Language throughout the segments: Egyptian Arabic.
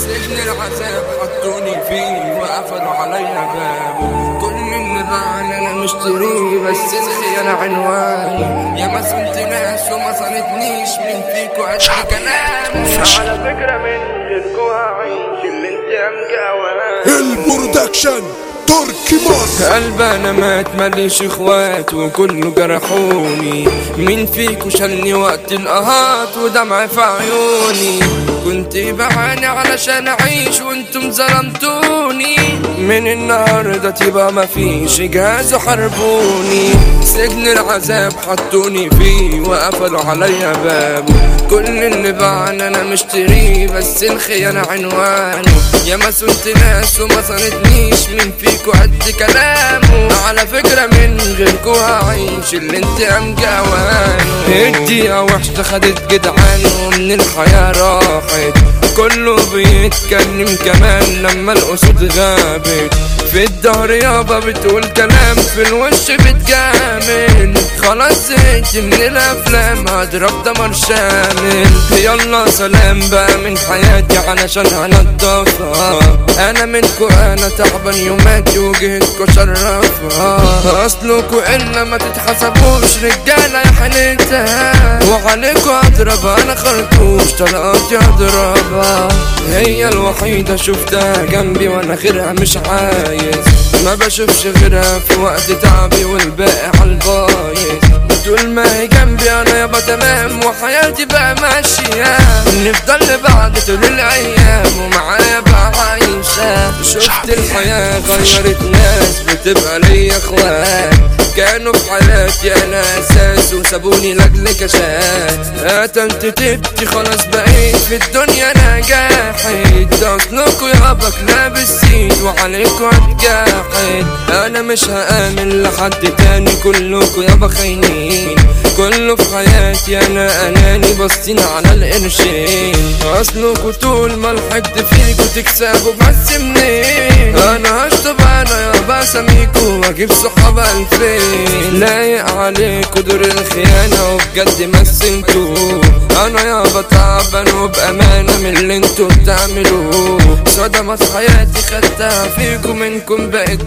سجن العذاب حطوني فيه وقفلوا عليا بابه كل اللي بعد انا مشتريه بس الخيانة عنواني يا ما صنت ناس وما صنتنيش من فيكوا قد كلام على فكرة من غيركوا هعيش اللي انت مجاواني البرودكشن تركي مصر قلب انا مات ماليش اخوات وكله جرحوني مين فيكو شالني وقت القهات ودمع في عيوني كنت بعاني علشان اعيش وانتم ظلمتوني من النهارده تبقى مفيش جهاز حربوني سجن العذاب حطوني فيه وقفلوا عليا بابه كل اللي بعد انا مشتريه بس الخيانة عنوانه يا ما سنت ناس وما صنتنيش من فيكو قد كلامه على فكرة من غيركو هعيش اللي انت مجاوانه الدقيقة وحشة خدت جدعانه من الحياة راحت كله بيتكلم كمان لما الأسود غابت في الظهر يابا بتقول كلام في الوش بتجامل خلاص زهقت من الافلام هضرب دمر شامل يلا سلام بقى من حياتي علشان هنضفها انا منكو انا تعبان يوماتي وجهتكو شرفها اصلكوا الا ما تتحسبوش رجاله يا حنيتها وعليكوا اضرب انا خرطوش طلقاتي اضربها هي الوحيده شفتها جنبي وانا غيرها مش عايز ما بشوفش غيرها في وقت تعبي والباقي عالبايظ طول ما هي جنبي انا يابا تمام وحياتي بقى ماشية نفضل لبعض طول الايام ومعايا بقى عايشة شفت الحياة غيرت ناس بتبقى ليا اخوات كانوا في حياتي انا اساس وسابوني لاجل كشات قتلت تبتي خلاص بقيت في الدنيا نجاحت اصلكوا يابا كلاب السيد وعليكوا اتجاحد انا مش هامن لحد تاني كلكوا يابا خاينين كله في حياتي انا اناني باصين على القرشين اصلكوا طول ما لحقت فيكوا تكسبوا بس منين انا هشطب انا يابا اساميكوا واجيب صحاب الفين لايق عليكوا دور الخيانة وبجد مثلتوا انا يابا تعبان وبامانة من اللي انتوا بتعملوه صدمات حياتي خدتها فيكوا منكم بقيت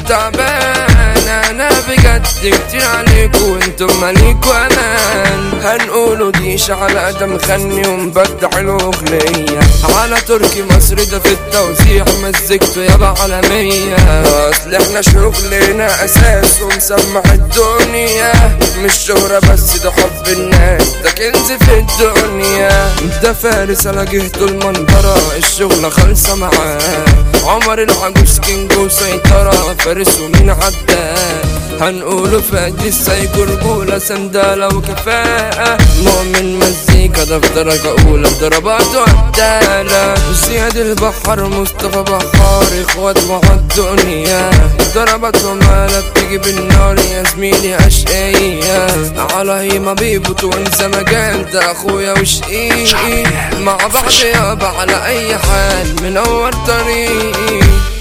تعبان انا بجد كتير عليكوا وانتم ماليكوا امان هنقولوا ديش على ادم خني ومبدع الاغنية على تركي مصر ده في التوزيع مزجته يابا عالمية اصل احنا شغلنا اساس ومسمع الدنيا مش شهرة بس ده حب الناس ده كنز في الدنيا ده فارس على جهته المنظرة الشغلة خالصة معاه عمر العجوز كينج وسيطرة فارس ومين عداه هنقوله فادي السايكو رجولة سندالة وكفاءة مؤمن مزيكا ده في درجة أولى بضرباته قتالة زياد البحر مصطفى بحار اخوات مع الدنيا ضربتهم مالة بتيجي بالنار يا زميلي أشقية على هيما بيبوت وانسى مجال ده أخويا وشقيقي مع بعض يابا على أي حال من أول طريق